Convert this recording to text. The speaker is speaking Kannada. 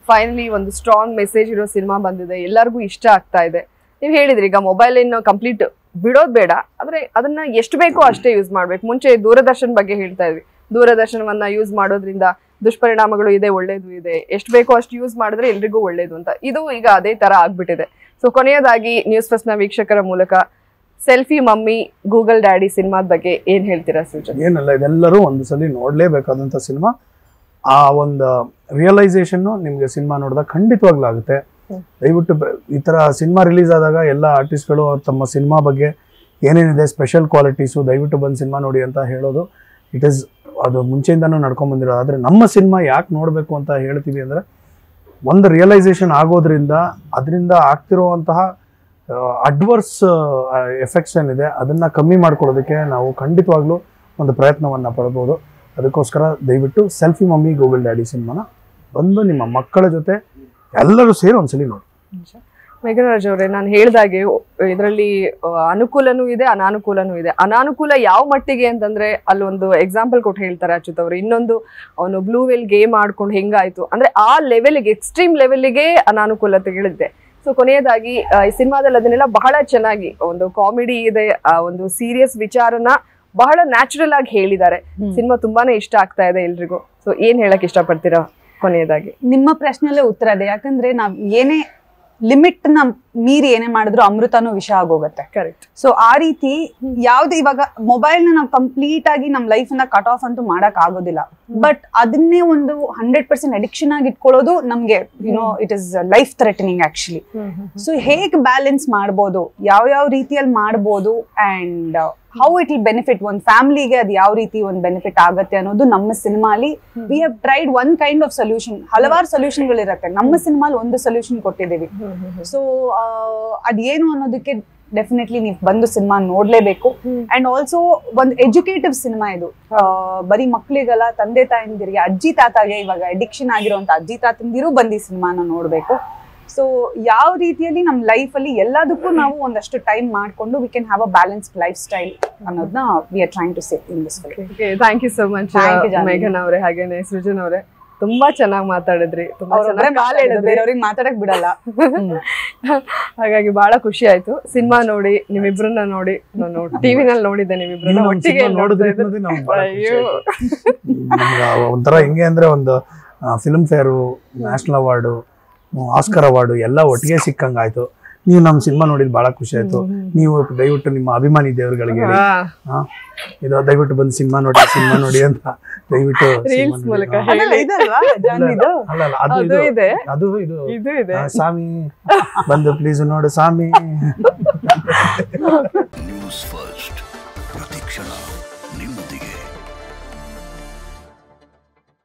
ಫೈನಲಿ ಒಂದು ಸ್ಟ್ರಾಂಗ್ ಮೆಸೇಜ್ ಇರೋ ಸಿನಿಮಾ ಬಂದಿದೆ ಎಲ್ಲರಿಗೂ ಇಷ್ಟ ಆಗ್ತಾ ಇದೆ ನೀವು ಹೇಳಿದ್ರಿ ಈಗ ಮೊಬೈಲ್ ಏನು ಕಂಪ್ಲೀಟ್ ಬಿಡೋದು ಬೇಡ ಆದ್ರೆ ಅದನ್ನ ಎಷ್ಟು ಬೇಕೋ ಅಷ್ಟೇ ಯೂಸ್ ಮಾಡ್ಬೇಕು ಮುಂಚೆ ದೂರದರ್ಶನ್ ಬಗ್ಗೆ ಹೇಳ್ತಾ ಇದ್ವಿ ದೂರದರ್ಶನವನ್ನ ಯೂಸ್ ಮಾಡೋದ್ರಿಂದ ದುಷ್ಪರಿಣಾಮಗಳು ಇದೆ ಒಳ್ಳೇದು ಇದೆ ಎಷ್ಟು ಬೇಕೋ ಅಷ್ಟು ಯೂಸ್ ಮಾಡಿದ್ರೆ ಎಲ್ರಿಗೂ ಒಳ್ಳೇದು ಅಂತ ಇದು ಈಗ ಅದೇ ತರ ಆಗ್ಬಿಟ್ಟಿದೆ ಸೊ ಕೊನೆಯದಾಗಿ ನ್ಯೂಸ್ ಫಸ್ಟ್ ನ ವೀಕ್ಷಕರ ಮೂಲಕ ಸೆಲ್ಫಿ ಮಮ್ಮಿ ಗೂಗಲ್ ಡ್ಯಾಡಿ ಸಿನಿಮಾದ ಬಗ್ಗೆ ಏನ್ ಹೇಳ್ತೀರಾ ಸೂಚನೆ ಏನಲ್ಲ ಇದೆಲ್ಲರೂ ಒಂದು ಸಲ ನೋಡಲೇಬೇಕಾದಂಥ ಸಿನಿಮಾ ಆ ಒಂದು ರಿಯಲೈಸೇಷನ್ನು ನಿಮಗೆ ಸಿನಿಮಾ ನೋಡಿದಾಗ ಖಂಡಿತವಾಗ್ಲೂ ಆಗುತ್ತೆ ಹ್ಮ್. ದಯವಿಟ್ಟು ಬ- ಈ ಥರ ಸಿನಿಮಾ ರಿಲೀಸ್ ಆದಾಗ ಎಲ್ಲ ಆರ್ಟಿಸ್ಟ್ಗಳು ತಮ್ಮ ಸಿನಿಮಾ ಬಗ್ಗೆ ಏನೇನಿದೆ ಸ್ಪೆಷಲ್ ಕ್ವಾಲಿಟೀಸು ದಯವಿಟ್ಟು ಬಂದು ಸಿನಿಮಾ ನೋಡಿ ಅಂತ ಹೇಳೋದು ಇಟ್ ಈಸ್ ಅದು ಮುಂಚೆಯಿಂದನೂ ನಡ್ಕೊಂಡ್ ಬಂದಿರೋ ಆದರೆ ನಮ್ಮ ಸಿನಿಮಾ ಯಾಕೆ ನೋಡಬೇಕು ಅಂತ ಹೇಳ್ತೀವಿ ಅಂದರೆ ಒಂದು ರಿಯಲೈಸೇಷನ್ ಆಗೋದ್ರಿಂದ ಅದರಿಂದ ಆಗ್ತಿರುವಂತಹ ಅಡ್ವರ್ಸ್ ಎಫೆಕ್ಟ್ಸ್ ಏನಿದೆ ಅದನ್ನು ಕಮ್ಮಿ ಮಾಡ್ಕೊಳ್ಳೋದಕ್ಕೆ ನಾವು ಖಂಡಿತವಾಗ್ಲೂ ಒಂದು ಪ್ರಯತ್ನವನ್ನು ಪಡ್ಬೋದು ಅದಕ್ಕೋಸ್ಕರ ದಯವಿಟ್ಟು ಸೆಲ್ಫಿ ಮಮ್ಮಿ ಗೂಗಲ್ ಡ್ಯಾಡಿ ಸಿನಿಮಾನ ಬಂದು ನಿಮ್ಮ ಮಕ್ಕಳ ಜೊತೆ ಎಲ್ಲರೂ ಸೇರಿ ಒಂದ್ಸಲಿ ನೋಡಿ ಮೇಘರಾಜ್ ಅವರೇ ನಾನು ಹೇಳ್ದಾಗೆ ಇದರಲ್ಲಿ ಅನುಕೂಲನೂ ಇದೆ ಅನಾನುಕೂಲನೂ ಇದೆ ಅನಾನುಕೂಲ ಯಾವ ಮಟ್ಟಿಗೆ ಅಂತಂದ್ರೆ ಅಲ್ಲೊಂದು ಎಕ್ಸಾಂಪಲ್ ಕೊಟ್ಟು ಹೇಳ್ತಾರೆ ಅಚ್ಯುತ್ ಅವರು ಇನ್ನೊಂದು ಅವನು ಬ್ಲೂ ವೆಲ್ ಗೇಮ್ ಆಡ್ಕೊಂಡು ಹೆಂಗಾಯ್ತು ಅಂದ್ರೆ ಆ ಲೆವೆಲ್ಗೆ ಎಕ್ಸ್ಟ್ರೀಮ್ ಲೆವೆಲ್ಗೆ ಅನಾನುಕೂಲತೆಗಳಿದೆ ಸೊ ಕೊನೆಯದಾಗಿ ಆ, ಈ ಸಿನಿಮಾದಲ್ಲಿ ಅದನ್ನೆಲ್ಲ ಬಹಳ ಚೆನ್ನಾಗಿ ಒಂದು ಕಾಮಿಡಿ ಇದೆ ಆ ಒಂದು ಸೀರಿಯಸ್ ವಿಚಾರನ ಬಹಳ ನ್ಯಾಚುರಲ್ ಆಗಿ ಹೇಳಿದ್ದಾರೆ ಸಿನಿಮಾ ತುಂಬಾನೇ ಇಷ್ಟ ಆಗ್ತಾ ಇದೆ ಎಲ್ರಿಗೂ ಸೊ ಏನ್ ಹೇಳಕ್ ಇಷ್ಟಪಡ್ತೀರಾ ಕೊನೆಯದಾಗಿ ನಿಮ್ಮ ಪ್ರಶ್ನೆಯಲ್ಲೇ ಉತ್ತರ ಇದೆ ಯಾಕಂದ್ರೆ ನಾವ್ ಏನೇ ಲಿಮಿಟ್ ನ ಮೀರಿ ಏನೇ ಮಾಡಿದ್ರು ಅಮೃತನೂ ವಿಷ ಆಗೋಗತ್ತೆ ಕರೆಕ್ಟ್ ಸೊ ಆ ರೀತಿ ಯಾವ್ದು ಇವಾಗ ಮೊಬೈಲ್ ನ ನಾವು ಕಂಪ್ಲೀಟ್ ಆಗಿ ನಮ್ ಲೈಫ್ ನ ಕಟ್ ಆಫ್ ಅಂತೂ ಮಾಡಕ್ ಆಗೋದಿಲ್ಲ ಬಟ್ ಅದನ್ನೇ ಒಂದು ಹಂಡ್ರೆಡ್ ಪರ್ಸೆಂಟ್ ಅಡಿಕ್ಷನ್ ಆಗಿ ಇಟ್ಕೊಳ್ಳೋದು ನಮ್ಗೆ you know it is life threatening actually so ಹೇಗ್ ಬ್ಯಾಲೆನ್ಸ್ ಮಾಡ್ಬೋದು ಯಾವ ಯಾವ ರೀತಿಯಲ್ಲಿ ಮಾಡ್ಬೋದು and how it will benefit ಒಂದ್ ಫ್ಯಾಮಿಲಿಗೆ ಅದು ಯಾವ ರೀತಿ ಒಂದ್ ಬೆನಿಫಿಟ್ ಆಗತ್ತೆ ಅನ್ನೋದು ನಮ್ಮ ಸಿನಿಮಾಲಿ we have tried one kind of solution ಹಲವಾರು ಸೊಲ್ಯೂಷನ್ಗಳಿರತ್ತೆ ನಮ್ಮ ಸಿನಿಮಾಲಿ ಒಂದು ಸೊಲ್ಯೂಷನ್ ಕೊಟ್ಟಿದ್ದೀವಿ ಸೊ ಅದೇನು ಅನ್ನೋದಕ್ಕೆ ಡೆಫಿನೆಟ್ಲಿ ನೀವು ಬಂದು ಸಿನಿಮಾ ನೋಡ್ಲೇಬೇಕು ಅಂಡ್ ಆಲ್ಸೋ ಒಂದು ಎಜುಕೇಟಿವ್ ಸಿನಿಮಾ ಇದು ಆ, ಬರೀ ಮಕ್ಳಿಗಲ್ಲ ತಂದೆ ತಾಯಂದಿರಿಗೆ ಅಜ್ಜಿ ತಾತಾಗೆ ಇವಾಗ ಅಡಿಕ್ಷನ್ ಆಗಿರುವಂತ ಅಜ್ಜಿ ತಾತಂದಿರು ಬಂದು ಈ ಸಿನಿಮಾನ ನೋಡ್ಬೇಕು ಸೊ ಯಾವ ರೀತಿಯಲ್ಲಿ ನಮ್ಮ ಲೈಫ್ ಅಲ್ಲಿ ಎಲ್ಲದಕ್ಕೂ ನಾವು ಒಂದಷ್ಟು ಟೈಮ್ ಮಾಡ್ಕೊಂಡು we can have a balanced lifestyle ಅನ್ನೋದನ್ನ we are trying to say in this thank you so much Thank you, Janhvi. ಮೇಘನ್ ಅವರೇ ಹಾಗೇನೆ ಸೃಜನ್ ಅವರೇ ತುಂಬಾ ಚೆನ್ನಾಗಿ ಮಾತಾಡಿದ್ರಿ ತುಂಬಾ ಚೆನ್ನಾಗಿ ಕಾಲ್ ಹೇಳಿದ್ರಿ ಬೇರೆಯವ್ರಿಗೆ ಮಾತಾಡಕ್ ಬಿಡಲ್ಲ ಹಾಗಾಗಿ ಬಹಳ ಖುಷಿ ಆಯ್ತು ಸಿನಿಮಾ ನೋಡಿ ನಿಮ್ಮಿಬ್ರನ್ನ ನೋಡಿ ನಾನು ಟಿವಿನಲ್ಲಿ ನೋಡಿದ್ದೆ ನಿಮ್ಮಿಬ್ರನ್ನ ನೀವು ನಮ್ಮ ಒಟ್ಟಿಗೆ ಸಿನಿಮಾ ನೋಡಿದ್ರಿ ನೋಡ್ತಾ ಅನ್ನೋದೇ ನಮ್ಗೆ ಬಹಳ ಖುಷಿ ಅಯ್ಯೋ ಆಯ್ತು. ನಮ್ಗೆ ಒಂಥರ ಹೆಂಗೆ ಅಂದ್ರೆ ಒಂದು Filmfare national award Oscar award ಎಲ್ಲ ಒಟ್ಟಿಗೆ ಸಿಕ್ಕಂಗಾಯ್ತು ನೀವು ನಮ್ಮ ಸಿನಿಮಾ ನೋಡಿದ್ ಬಹಳ ಖುಷಿ ಆಯ್ತು ನೀವು ದಯವಿಟ್ಟು ನಿಮ್ಮ ಅಭಿಮಾನಿ ದೇವರುಗಳಿಗೆ ಹೇಳಿ ಹಾ, ಹಾ, ಇದು ದಯವಿಟ್ಟು ಬಂದು ಸಿನಿಮಾ ನೋಡಿ ಸಿನಿಮಾ ನೋಡಿ ಅಂತ ದಯವಿಟ್ಟು Reels ಸಿನಿಮಾ ನೋಡಿ. ಮೂಲಕ ಹಾ. ಹೇಳಿ. ಅದಲ್ಲ ಇದಲ್ವಾ ಜಾನ್ವಿದು ಅಲ್ಲ ಅಲ್ಲ ಅದು ಅದು ಇದು ಇದೆ ಅದು ಇದು ಇದು ಇದೆ ಆ, ಸ್ವಾಮಿ ಬಂದು ಪ್ಲೀಸ್ ನೋಡು ಸ್ವಾಮಿ ನ್ಯೂಸ್ ಫಸ್ಟ್ ಪ್ರತಿಕ್ಷಣ ನಿಮ್ಮೊಂದಿಗೆ